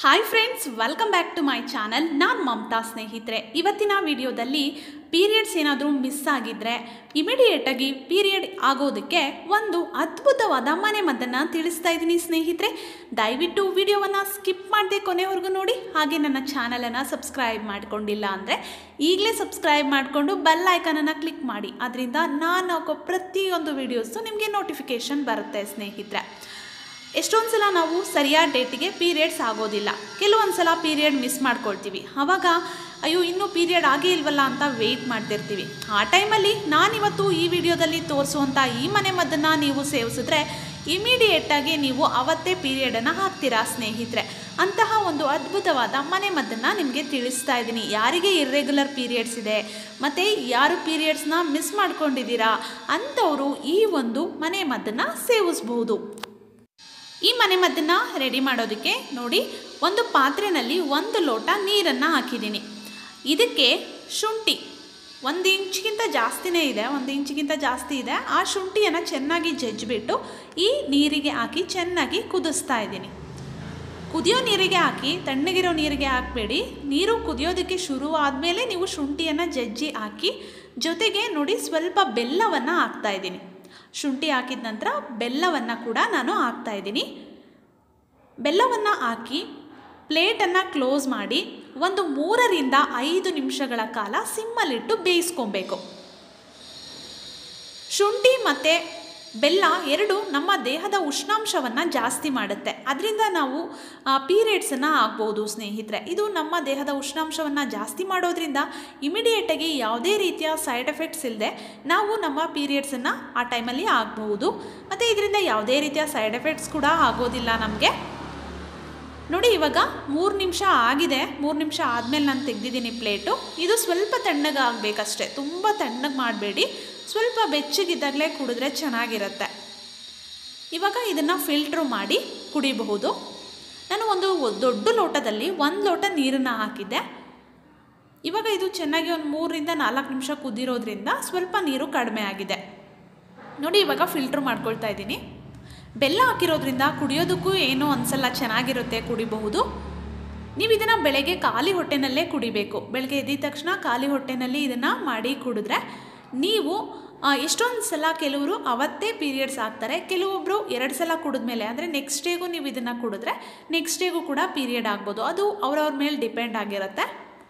hi friends welcome back to my channel ನಾನು ಮಮತಾ ಸ್ನೇಹಿತರೆ ಇವತ್ತಿನ ವಿಡಿಯೋದಲ್ಲಿ ಪೀರಿಯಡ್ಸ್ ಏನಾದರೂ ಮಿಸ್ ಆಗಿದ್ದರೆ ಇಮಿಡಿಯೇಟಾಗಿ ಪೀರಿಯಡ್ ಆಗೋದಕ್ಕೆ ಒಂದು ಅದ್ಭುತವಾದ ಮನೆ ಮದ್ದನ್ನು ತಿಳಿಸ್ತಾ ಇದ್ದೀನಿ ಸ್ನೇಹಿತರೆ ದಯವಿಟ್ಟು ವಿಡಿಯೋವನ್ನು ಸ್ಕಿಪ್ ಮಾಡದೆ ಕೊನೆವರೆಗೂ ನೋಡಿ ಹಾಗೆ ನನ್ನ ಚಾನಲನ್ನು ಸಬ್ಸ್ಕ್ರೈಬ್ ಮಾಡ್ಕೊಂಡಿಲ್ಲ ಅಂದರೆ ಈಗಲೇ ಸಬ್ಸ್ಕ್ರೈಬ್ ಮಾಡಿಕೊಂಡು ಬೆಲ್ ಐಕನನ್ನು ಕ್ಲಿಕ್ ಮಾಡಿ ಅದರಿಂದ ನಾನು ಹಾಕೋ ಪ್ರತಿಯೊಂದು ವೀಡಿಯೋಸು ನಿಮಗೆ ನೋಟಿಫಿಕೇಷನ್ ಬರುತ್ತೆ ಸ್ನೇಹಿತರೆ ಎಷ್ಟೊಂದು ಸಲ ನಾವು ಸರಿಯಾದ ಡೇಟಿಗೆ ಪೀರಿಯಡ್ಸ್ ಆಗೋದಿಲ್ಲ ಕೆಲವೊಂದು ಸಲ ಪೀರಿಯಡ್ ಮಿಸ್ ಮಾಡ್ಕೊಳ್ತೀವಿ ಆವಾಗ ಅಯ್ಯೋ ಇನ್ನೂ ಪೀರಿಯಡ್ ಆಗೇ ಇಲ್ವಲ್ಲ ಅಂತ ವೆಯ್ಟ್ ಮಾಡ್ತಿರ್ತೀವಿ ಆ ಟೈಮಲ್ಲಿ ನಾನಿವತ್ತು ಈ ವಿಡಿಯೋದಲ್ಲಿ ತೋರಿಸುವಂಥ ಈ ಮನೆ ಮದ್ದನ್ನು ನೀವು ಸೇವಿಸಿದ್ರೆ ಇಮಿಡಿಯೇಟಾಗಿ ನೀವು ಅವತ್ತೇ ಪೀರಿಯಡನ್ನು ಹಾಕ್ತೀರಾ ಸ್ನೇಹಿತರೆ ಅಂತಹ ಒಂದು ಅದ್ಭುತವಾದ ಮನೆ ಮದ್ದನ್ನು ನಿಮಗೆ ತಿಳಿಸ್ತಾ ಇದ್ದೀನಿ ಯಾರಿಗೆ ಇರ್ರೆಗ್ಯುಲರ್ ಪೀರಿಯಡ್ಸ್ ಇದೆ ಮತ್ತು ಯಾರು ಪೀರಿಯಡ್ಸ್ನ ಮಿಸ್ ಮಾಡ್ಕೊಂಡಿದ್ದೀರಾ ಅಂಥವರು ಈ ಒಂದು ಮನೆ ಮದ್ದನ್ನು ಸೇವಿಸ್ಬಹುದು ಈ ಮನೆ ಮದ್ದನ್ನು ರೆಡಿ ಮಾಡೋದಕ್ಕೆ ನೋಡಿ ಒಂದು ಪಾತ್ರೆಯಲ್ಲಿ ಒಂದು ಲೋಟ ನೀರನ್ನು ಹಾಕಿದ್ದೀನಿ ಇದಕ್ಕೆ ಶುಂಠಿ ಒಂದು ಇಂಚಿಗಿಂತ ಜಾಸ್ತಿನೇ ಇದೆ ಒಂದು ಇಂಚಿಗಿಂತ ಜಾಸ್ತಿ ಇದೆ ಆ ಶುಂಠಿಯನ್ನು ಚೆನ್ನಾಗಿ ಜಜ್ಜಿಬಿಟ್ಟು ಈ ನೀರಿಗೆ ಹಾಕಿ ಚೆನ್ನಾಗಿ ಕುದಿಸ್ತಾ ಇದ್ದೀನಿ ಕುದಿಯೋ ನೀರಿಗೆ ಹಾಕಿ ತಣ್ಣಗಿರೋ ನೀರಿಗೆ ಹಾಕಬೇಡಿ ನೀರು ಕುದಿಯೋದಕ್ಕೆ ಶುರು ಆದಮೇಲೆ ನೀವು ಶುಂಠಿಯನ್ನು ಜಜ್ಜಿ ಹಾಕಿ ಜೊತೆಗೆ ನೋಡಿ ಸ್ವಲ್ಪ ಬೆಲ್ಲವನ್ನು ಹಾಕ್ತಾ ಇದ್ದೀನಿ ಶುಂಠಿ ಹಾಕಿದ ನಂತರ ಬೆಲ್ಲವನ್ನು ಕೂಡ ನಾನು ಹಾಕ್ತಾ ಇದ್ದೀನಿ ಬೆಲ್ಲವನ್ನು ಹಾಕಿ ಪ್ಲೇಟನ್ನು ಕ್ಲೋಸ್ ಮಾಡಿ ಒಂದು ಮೂರರಿಂದ ಐದು ನಿಮಿಷಗಳ ಕಾಲ ಸಿಮ್ಮಲ್ಲಿಟ್ಟು ಬೇಯಿಸ್ಕೊಬೇಕು ಶುಂಠಿ ಮತ್ತು ಬೆಲ್ಲ ಎರಡು ನಮ್ಮ ದೇಹದ ಉಷ್ಣಾಂಶವನ್ನು ಜಾಸ್ತಿ ಮಾಡುತ್ತೆ ಅದರಿಂದ ನಾವು ಪೀರಿಯಡ್ಸನ್ನು ಆಗ್ಬೋದು ಸ್ನೇಹಿತರೆ ಇದು ನಮ್ಮ ದೇಹದ ಉಷ್ಣಾಂಶವನ್ನು ಜಾಸ್ತಿ ಮಾಡೋದ್ರಿಂದ ಇಮಿಡಿಯೇಟಾಗಿ ಯಾವುದೇ ರೀತಿಯ ಸೈಡ್ ಎಫೆಕ್ಟ್ಸ್ ಇಲ್ಲದೆ ನಾವು ನಮ್ಮ ಪೀರಿಯಡ್ಸನ್ನು ಆ ಟೈಮಲ್ಲಿ ಆಗಬಹುದು ಮತ್ತು ಇದರಿಂದ ಯಾವುದೇ ರೀತಿಯ ಸೈಡ್ ಎಫೆಕ್ಟ್ಸ್ ಕೂಡ ಆಗೋದಿಲ್ಲ ನಮಗೆ ನೋಡಿ ಇವಾಗ ಮೂರು ನಿಮಿಷ ಆಗಿದೆ ಮೂರು ನಿಮಿಷ ಆದಮೇಲೆ ನಾನು ತೆಗೆದಿದ್ದೀನಿ ಪ್ಲೇಟು ಇದು ಸ್ವಲ್ಪ ತಣ್ಣಗೆ ಆಗಬೇಕಷ್ಟೆ ತುಂಬ ತಣ್ಣಗೆ ಮಾಡಬೇಡಿ ಸ್ವಲ್ಪ ಬೆಚ್ಚಗಿದ್ದಾಗಲೇ ಕುಡಿದ್ರೆ ಚೆನ್ನಾಗಿರುತ್ತೆ ಇವಾಗ ಇದನ್ನು ಫಿಲ್ಟ್ರು ಮಾಡಿ ಕುಡಿಬಹುದು ನಾನು ಒಂದು ದೊಡ್ಡ ಲೋಟದಲ್ಲಿ ಒಂದು ಲೋಟ ನೀರನ್ನು ಹಾಕಿದ್ದೆ ಇವಾಗ ಇದು ಚೆನ್ನಾಗಿ ಒಂದು ಮೂರರಿಂದ ನಾಲ್ಕು ನಿಮಿಷ ಕುದಿರೋದ್ರಿಂದ ಸ್ವಲ್ಪ ನೀರು ಕಡಿಮೆ ಆಗಿದೆ ನೋಡಿ ಇವಾಗ ಫಿಲ್ಟ್ರ್ ಮಾಡ್ಕೊಳ್ತಾ ಇದ್ದೀನಿ ಬೆಲ್ಲ ಹಾಕಿರೋದ್ರಿಂದ ಕುಡಿಯೋದಕ್ಕೂ ಏನೋ ಅನ್ಸಲ್ಲ ಚೆನ್ನಾಗಿರುತ್ತೆ ಕುಡಿಬಹುದು ನೀವು ಇದನ್ನು ಬೆಳಗ್ಗೆ ಖಾಲಿ ಹೊಟ್ಟೆನಲ್ಲೇ ಕುಡಿಬೇಕು ಬೆಳಗ್ಗೆ ಎದ್ದಿದ ತಕ್ಷಣ ಖಾಲಿ ಹೊಟ್ಟೆನಲ್ಲಿ ಇದನ್ನು ಮಾಡಿ ಕುಡಿದ್ರೆ ನೀವು ಎಷ್ಟೊಂದು ಸಲ ಕೆಲವರು ಅವತ್ತೇ ಪೀರಿಯಡ್ಸ್ ಆಗ್ತಾರೆ ಕೆಲವೊಬ್ಬರು ಎರಡು ಸಲ ಕುಡಿದ್ಮೇಲೆ ಅಂದರೆ ನೆಕ್ಸ್ಟ್ ಡೇಗೂ ನೀವು ಇದನ್ನು ಕುಡಿದ್ರೆ ನೆಕ್ಸ್ಟ್ ಡೇಗೂ ಕೂಡ ಪೀರಿಯಡ್ ಆಗ್ಬೋದು ಅದು ಅವ್ರವ್ರ ಮೇಲೆ ಡಿಪೆಂಡ್ ಆಗಿರುತ್ತೆ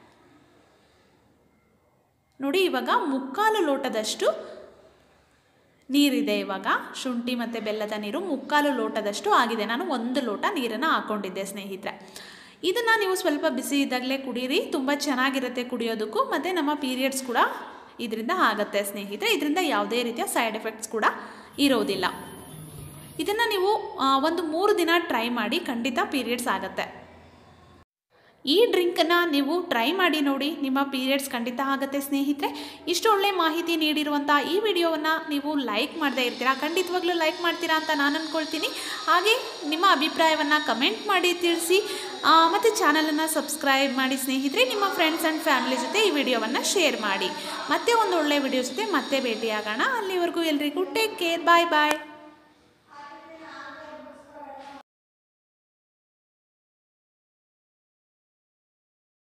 ನೋಡಿ ಇವಾಗ ಮುಕ್ಕಾಲು ಲೋಟದಷ್ಟು ನೀರಿದೆ ಇವಾಗ ಶುಂಠಿ ಮತ್ತು ಬೆಲ್ಲದ ನೀರು ಮುಕ್ಕಾಲು ಲೋಟದಷ್ಟು ಆಗಿದೆ ನಾನು ಒಂದು ಲೋಟ ನೀರನ್ನು ಹಾಕ್ಕೊಂಡಿದ್ದೆ ಸ್ನೇಹಿತರೆ ಇದನ್ನು ನೀವು ಸ್ವಲ್ಪ ಬಿಸಿ ಇದ್ದಾಗಲೇ ಕುಡೀರಿ ತುಂಬ ಚೆನ್ನಾಗಿರುತ್ತೆ ಕುಡಿಯೋದಕ್ಕೂ ಮತ್ತು ನಮ್ಮ ಪೀರಿಯಡ್ಸ್ ಕೂಡ ಇದರಿಂದ ಆಗುತ್ತೆ ಸ್ನೇಹಿತರೆ ಇದರಿಂದ ಯಾವುದೇ ರೀತಿಯ ಸೈಡ್ ಎಫೆಕ್ಟ್ಸ್ ಕೂಡ ಇರೋದಿಲ್ಲ ಇದನ್ನು ನೀವು ಒಂದು ಮೂರು ದಿನ ಟ್ರೈ ಮಾಡಿ ಖಂಡಿತ ಪೀರಿಯಡ್ಸ್ ಆಗುತ್ತೆ ಈ ಡ್ರಿಂಕನ್ನು ನೀವು ಟ್ರೈ ಮಾಡಿ ನೋಡಿ ನಿಮ್ಮ ಪೀರಿಯಡ್ಸ್ ಖಂಡಿತ ಆಗುತ್ತೆ ಸ್ನೇಹಿತರೆ ಇಷ್ಟು ಒಳ್ಳೆ ಮಾಹಿತಿ ನೀಡಿರುವಂಥ ಈ ವಿಡಿಯೋವನ್ನು ನೀವು ಲೈಕ್ ಮಾಡದೇ ಇರ್ತೀರಾ ಖಂಡಿತವಾಗ್ಲೂ ಲೈಕ್ ಮಾಡ್ತೀರಾ ಅಂತ ನಾನು ಅಂದ್ಕೊಳ್ತೀನಿ ಹಾಗೆ ನಿಮ್ಮ ಅಭಿಪ್ರಾಯವನ್ನು ಕಮೆಂಟ್ ಮಾಡಿ ತಿಳಿಸಿ ಮತ್ತು ಚಾನಲನ್ನು ಸಬ್ಸ್ಕ್ರೈಬ್ ಮಾಡಿ ಸ್ನೇಹಿತರೆ ನಿಮ್ಮ ಫ್ರೆಂಡ್ಸ್ ಆ್ಯಂಡ್ ಫ್ಯಾಮಿಲಿ ಜೊತೆ ಈ ವಿಡಿಯೋವನ್ನು ಶೇರ್ ಮಾಡಿ ಮತ್ತೆ ಒಂದು ಒಳ್ಳೆ ವಿಡಿಯೋ ಜೊತೆ ಮತ್ತೆ ಭೇಟಿಯಾಗೋಣ ಅಲ್ಲಿವರೆಗೂ ಎಲ್ರಿಗೂ ಟೇಕ್ ಕೇರ್ ಬಾಯ್ ಬಾಯ್